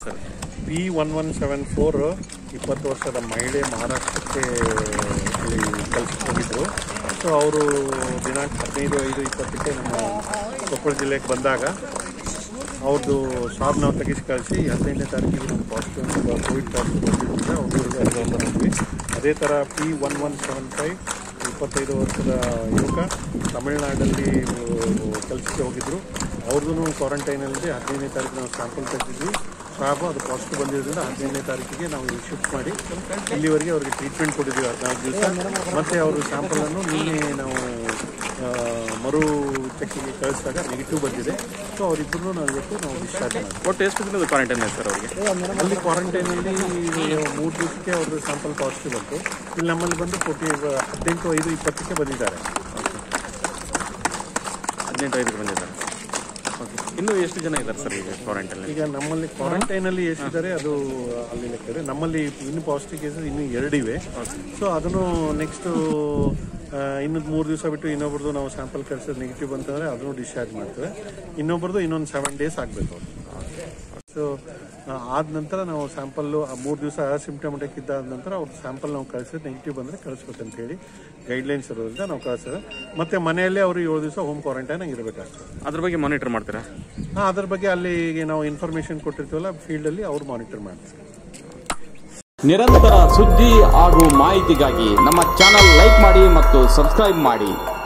sir P one one seven four ಇಪ್ಪತ್ತು ವರ್ಷದ ಮಹಿಳೆ ಮಹಾರಾಷ್ಟ್ರಕ್ಕೆ ಅಲ್ಲಿ ಕೆಲಸಕ್ಕೆ ಹೋಗಿದ್ರು ಸೊ ಅವರು ದಿನಾಂಕ ಹದಿನೈದು ಐದು ಇಪ್ಪತ್ತಕ್ಕೆ ನಮ್ಮ ಕೊಪ್ಪಳ ಜಿಲ್ಲೆಗೆ ಬಂದಾಗ ಅವ್ರದ್ದು ಸ್ವಾಬ್ ನಾವು ತೆಗಿಸಿ ಕಳಿಸಿ ಹದಿನೈದನೇ ತಾರೀಕಿಗೆ ನಮ್ಮ ಪಾಸಿಟಿವ್ ಕೋವಿಡ್ ಪಾಸಿಟಿವ್ ಬಂದಿದ್ದರಿಂದ ಅವ್ರಿಗೆ ಅದು ಬಂದ್ವಿ ಅದೇ ಥರ P one one seven five ಇಪ್ಪತ್ತೈದು ವರ್ಷದ ಯುವಕ ತಮಿಳುನಾಡಲ್ಲಿ ಕೆಲಸಕ್ಕೆ ಹೋಗಿದ್ರು ಅವ್ರದ್ದು ಕ್ವಾರಂಟೈನಲ್ಲಿ ಹದಿನೈದನೇ ತಾರೀಕು ನಾವು ಸ್ಯಾಂಪಲ್ ತೆಗೆದಿದ್ವಿ ಸ್ವಾಬ್ ಅದು ಪಾಸಿಟಿವ್ ಬಂದಿರೋದ್ರಿಂದ ಹದಿನೈದನೇ ತಾರೀಕಿಗೆ ನಾವು ಇಲ್ಲಿ ಶಿಫ್ಟ್ ಮಾಡಿ ಇಲ್ಲಿವರೆಗೆ ಅವ್ರಿಗೆ ಟ್ರೀಟ್ಮೆಂಟ್ ಕೊಟ್ಟಿದ್ದೀವಿ ಹದಿನಾಲ್ಕು ದಿವಸ ಮತ್ತು ಅವರು ಸ್ಯಾಂಪಲನ್ನು ನಿನ್ನೆ ನಾವು ಆ, ಮರು ಚೆಕ್ಕಿಗೆ ಕಳಿಸಿದಾಗ ನೆಗೆಟಿವ್ ಬಂದಿದೆ ಸೊ ಅವರಿಬ್ಬರು ನಾವು ಇವತ್ತು ನಾವು ಡಿಸ್ಚಾರ್ಜ್ ಮಾಡಿದ್ವಿ ಒಟ್ಟು ಎಷ್ಟು ದಿನದ ಕ್ವಾರಂಟೈನ್ ಇದೆ ಸರ್ ಅವರಿಗೆ ಅಲ್ಲಿ ಕ್ವಾರಂಟೈನಲ್ಲಿ ಮೂರು ದಿವಸಕ್ಕೆ ಅವ್ರದ್ದು ಸ್ಯಾಂಪಲ್ ಪಾಸಿಟಿವ್ ಬಂತು ಇಲ್ಲಿ ನಮ್ಮಲ್ಲಿ ಬಂದು ಫೋರ್ಟಿ ಹದಿನೆಂಟು ಐದು ಇಪ್ಪತ್ತಕ್ಕೆ ಬಂದಿದ್ದಾರೆ ಹದಿನೆಂಟು ಐದಕ್ಕೆ ಬಂದಿದ್ದಾರೆ ಓಕೆ ಇನ್ನೂ ಎಷ್ಟು ಜನ ಇದ್ದಾರೆ ಸರ್ ಈಗ ಕ್ವಾರಂಟೈನಲ್ಲಿ ಈಗ ನಮ್ಮಲ್ಲಿ ಕ್ವಾರಂಟೈನಲ್ಲಿ ಎಷ್ಟಿದ್ದಾರೆ ಅದು ಅಲ್ಲಿ ಲೆಕ್ಕ ಇದೆ ನಮ್ಮಲ್ಲಿ ಇನ್ನು ಪಾಸಿಟಿವ್ ಕೇಸಸ್ ಇನ್ನೂ ಎರಡಿವೆ ಸೊ ಅದನ್ನು ನೆಕ್ಸ್ಟು ಇನ್ನು ಮೂರು ದಿವಸ ಬಿಟ್ಟು ಇನ್ನೊಬ್ರದ್ದು ನಾವು ಸ್ಯಾಂಪಲ್ ಕಳಿಸೋದು ನೆಗೆಟಿವ್ ಅಂತಂದರೆ ಅದನ್ನು ಡಿಸ್ಚಾರ್ಜ್ ಮಾಡ್ತೇವೆ ಇನ್ನೊಬ್ರದ್ದು ಇನ್ನೊಂದು ಸೆವೆನ್ ಡೇಸ್ ಆಗಬೇಕು ಸೊ ಆದ ನಂತರ ನಾವು ಸ್ಯಾಂಪಲ್ಲು ಮೂರು ದಿವಸ ಅಸಿಂಪ್ಟಮೆಟಿಕ್ ಇದ್ದಾದ ನಂತರ ಅವ್ರ ಸ್ಯಾಂಪಲ್ ನಾವು ಕಳಿಸಿದ್ರೆ ನೆಗೆಟಿವ್ ಬಂದರೆ ಕಳಿಸ್ಬೇಕಂತ ಹೇಳಿ ಗೈಡ್ಲೈನ್ಸ್ ಇರೋದ್ರಿಂದ ನಾವು ಕಳಿಸಿದ್ರೆ ಮತ್ತೆ ಮನೆಯಲ್ಲೇ ಅವರು ಏಳು ದಿವಸ ಹೋಮ್ ಕ್ವಾರಂಟೈನ್ ಇರಬೇಕಾಗ್ತದೆ ಅದ್ರ ಬಗ್ಗೆ ಮಾನಿಟರ್ ಮಾಡ್ತೀರಾ ಹಾಂ ಅದ್ರ ಬಗ್ಗೆ ಅಲ್ಲಿ ನಾವು ಇನ್ಫಾರ್ಮೇಶನ್ ಕೊಟ್ಟಿರ್ತೀವಲ್ಲ ಫೀಲ್ಡಲ್ಲಿ ಅವ್ರು ಮಾನಿಟರ್ ಮಾಡ್ತಾರೆ ನಿರಂತರ ಸುದ್ದಿ ಹಾಗೂ ಮಾಹಿತಿಗಾಗಿ ನಮ್ಮ ಚಾನಲ್ ಲೈಕ್ ಮಾಡಿ ಮತ್ತು ಸಬ್ಸ್ಕ್ರೈಬ್ ಮಾಡಿ